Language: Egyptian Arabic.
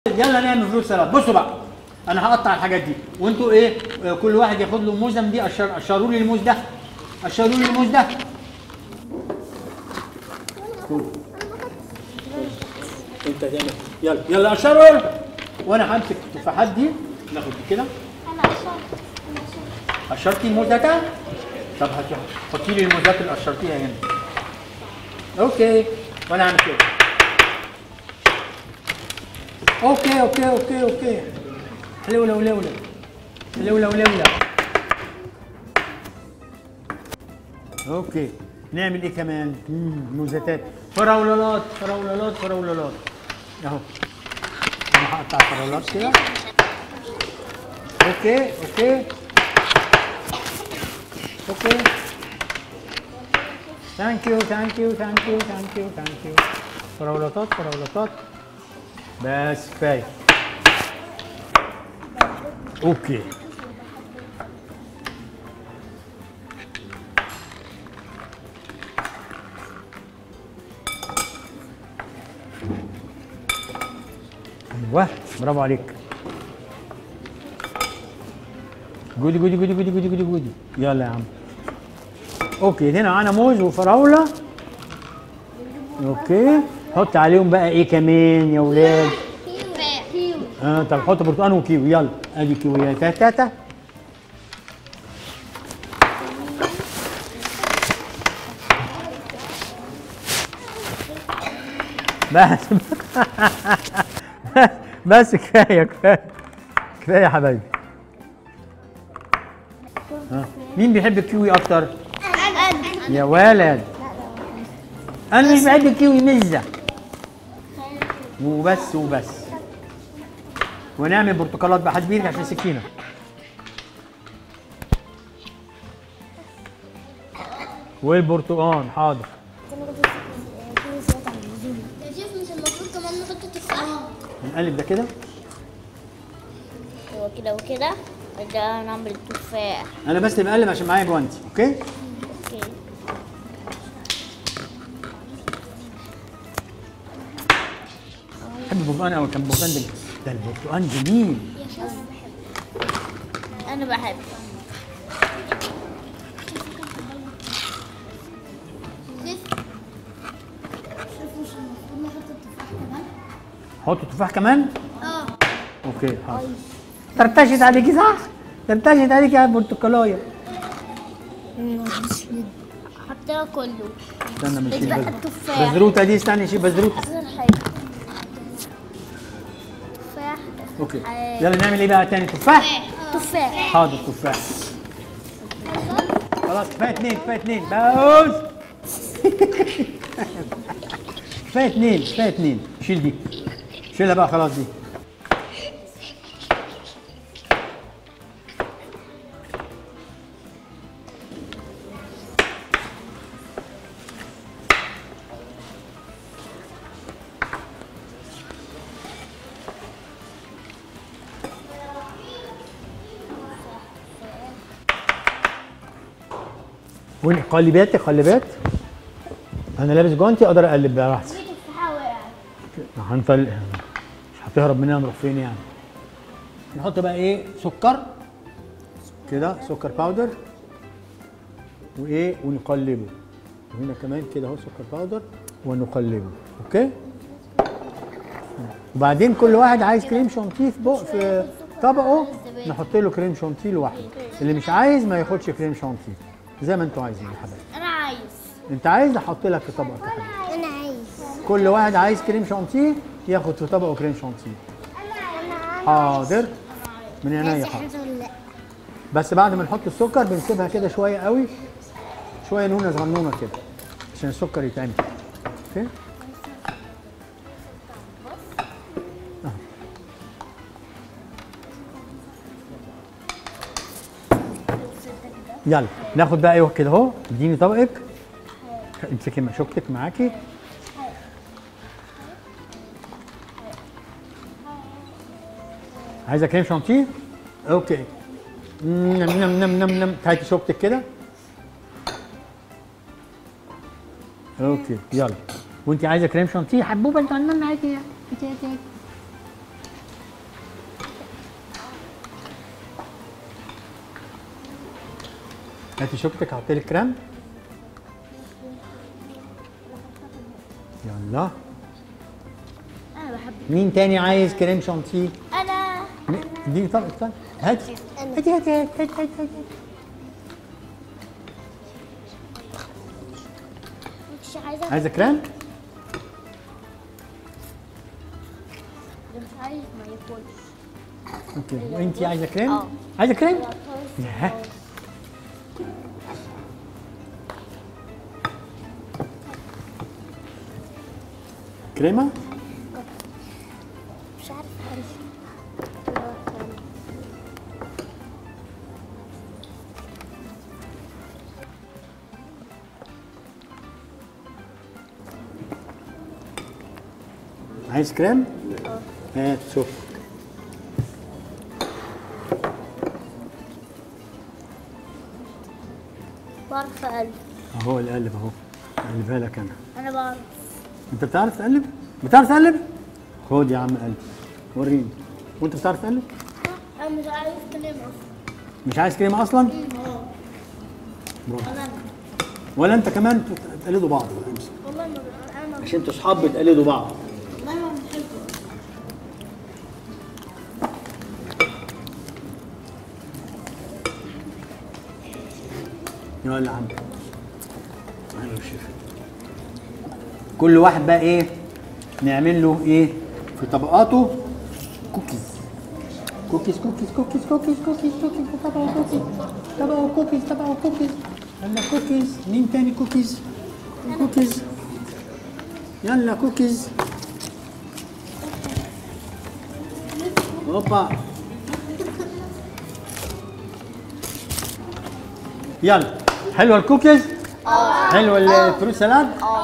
يلا نعمل فلوس سلطه بصوا بقى انا هقطع الحاجات دي وانتوا ايه آه، كل واحد ياخد له موزه من دي قشر قشروا لي الموز ده قشروا لي الموز ده خد. انت تعمل يلا يلا قشروا وانا همسك التفاحات دي ناخد دي كده انا عشان انا عشان قشرتي الموز ده كده؟ طب هاتي حطي لي الموزات اللي قشرتيها هنا اوكي وانا هعمل كده اوكي اوكي اوكي اوكي حلوله ولوله حلوله ولوله اوكي نعمل ايه كمان؟ مم، موزاتات فراولات فراولات فراولات اهو انا هقطع فراولات كده اوكي اوكي اوكي ثانك يو ثانك يو ثانك يو ثانك يو ثانك يو فراولاتات فراولاتات بس كفايه اوكي ايوه برافو عليك جودي جودي جودي جودي جودي جودي جودي يلا يا عم اوكي هنا معانا موز وفراوله اوكي حط عليهم بقى ايه كمان يا ولاد كيو اه طب حط برتقال وكيوي يلا ادي كيويات تاتا بس بس كفايه كفايه كفايه يا حبايبي ها مين بيحب الكيوي اكتر يا ولد انا مش بحب الكيوي مزه وبس وبس ونعمل برتقالات بقى حد بيرجع عشان سكينه والبرتقال حاضر يا شيف مش المفروض كمان نحط تفاح نقلب ده كده ايوه كده وكده ده نعمل تفاح انا بس بقلب عشان معايا جوانتي اوكي اوكي بحب البرتقال قوي كان البرتقال ده ده البرتقال جميل انا بحب شيف شيف مش المفروض نحط التفاح كمان حط تفاح كمان اه اوكي حاضر ترتشت عليكي صح ترتشت عليكي يا برتقالايه حطيها كله استنى بنشيل بقى بز- التفاح. بزروته دي استني شيل بزروته اخر حاجه تفاح اوكي آه. يلا نعمل ايه بقى تاني تفاح تفاح حاضر تفاح خلاص كفايه اتنين كفايه اتنين بوز كفايه اتنين كفايه اتنين شيل دي شيلها بقى خلاص دي وين قلبات قلبات انا لابس جوانتي اقدر اقلب براحتي في تفاحه وقعت هنطلع مش هتهرب مننا نروح فين يعني نحط بقى ايه سكر كده سكر باودر وايه ونقلبه وهنا كمان كده اهو سكر باودر ونقلبه اوكي وبعدين كل واحد عايز كريم شانتيه في بق في طبقه نحط له كريم شانتيه لوحده اللي مش عايز ما ياخدش كريم شانتيه زي ما انتوا عايزين يا حبايبي انا عايز انت عايز احط لك في طبقك يا حبيبي انا عايز كل واحد عايز كريم شانتيه ياخد في طبقه كريم شانتيه حاضر من عينيا حاضر بس بعد ما نحط السكر بنسيبها كده شويه قوي شويه نونه صغنونه كده عشان السكر يتعمل اوكي أهو. يلا ناخد بقى ايوه كده اهو اديني طبقك امسكي شوكتك معاكي عايزه كريم شانتيه اوكي نم نم نم نم نم هاتي شوكتك كده اوكي يلا وانت عايزه كريم شانتيه حبوبه انت عندنا عادي يعني هاتي هاتي هاتي هاتي شوكتك حطي لك كريم يلا انا بحب مين تاني عايز كريم شانتيه انا م- اديني طبق طبق هاتي هاتي هاتي هاتي هاتي هاتي هاتي مش عايزه عايزه كريم مش عايز ما ياكلش اوكي وانت عايزه كريم اه. عايزه كريم ياه. كريمه مش عارف عايز عايز كريم هات شوف بعرف اقلب اهو القلب اهو اقلبها لك انا انا بعرف انت بتعرف تقلب بتعرف تقلب خد يا عم قلب وريني وانت بتعرف تقلب انا مش عايز كلام اصلا مش عايز كريمه اصلا برافو ولا انت كمان بتقلدوا بعض والله ما انا عشان انتوا اصحاب بتقلدوا بعض والله ما بحبه يلا يا عم ايوه يا شيخ كل واحد بقى ايه نعمل له ايه في طبقاته كوكيز كوكيز كوكيز كوكيز كوكيز كوكيز كوكيز طبقه كوكيز طبقه كوكيز طبقه كوكيز يلا كوكيز مين تاني كوكيز كوكيز يلا كوكيز هوبا يلا حلوه الكوكيز؟ اه حلوه الفروت سلاد؟ اه